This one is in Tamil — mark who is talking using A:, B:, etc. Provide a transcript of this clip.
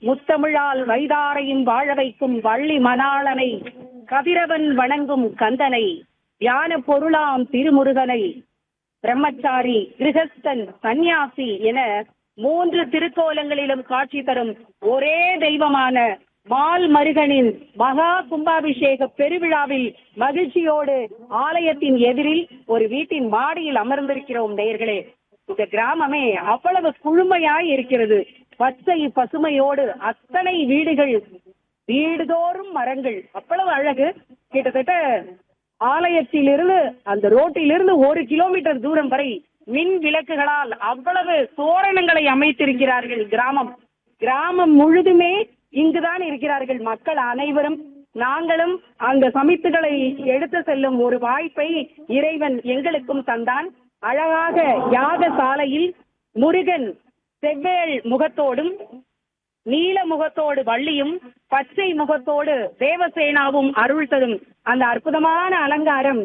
A: முத்தமிழால் வைதாரையும் வாழ வைக்கும் வள்ளி மணாளனை கதிரவன் வணங்கும் கந்தனை ஞான பொருளாம் திருமுருகனை பிரம்மச்சாரி கிரகஸ்தன் சந்நியாசி என மூன்று திருக்கோலங்களிலும் காட்சி தரும் ஒரே தெய்வமான மால் மருகனின் மகா கும்பாபிஷேக பெருவிழாவில் மகிழ்ச்சியோடு ஆலயத்தின் எதிரில் ஒரு வீட்டின் மாடியில் அமர்ந்திருக்கிறோம் நேயர்களே இந்த கிராமமே அவ்வளவு குழுமையாய் இருக்கிறது பச்சை பசுமையோடு அத்தனை வீடுகள் வீடுதோறும் மரங்கள் அவ்வளவு அழகு கிட்டத்தட்ட ஆலயத்திலிருந்து அந்த ரோட்டிலிருந்து ஒரு கிலோமீட்டர் தூரம் வரை மின் விளக்குகளால் அவ்வளவு தோரணங்களை அமைத்திருக்கிறார்கள் கிராமம் கிராமம் முழுதுமே இங்குதான் இருக்கிறார்கள் மக்கள் அனைவரும் நாங்களும் அந்த சமித்துகளை எடுத்து செல்லும் ஒரு வாய்ப்பை இறைவன் எங்களுக்கும் தந்தான் அழகாக யாக சாலையில் முருகன் செவ்வேள் முகத்தோடும் நீல முகத்தோடு வள்ளியும் பச்சை முகத்தோடு தேவசேனாவும் அருள் தரும் அந்த அற்புதமான அலங்காரம்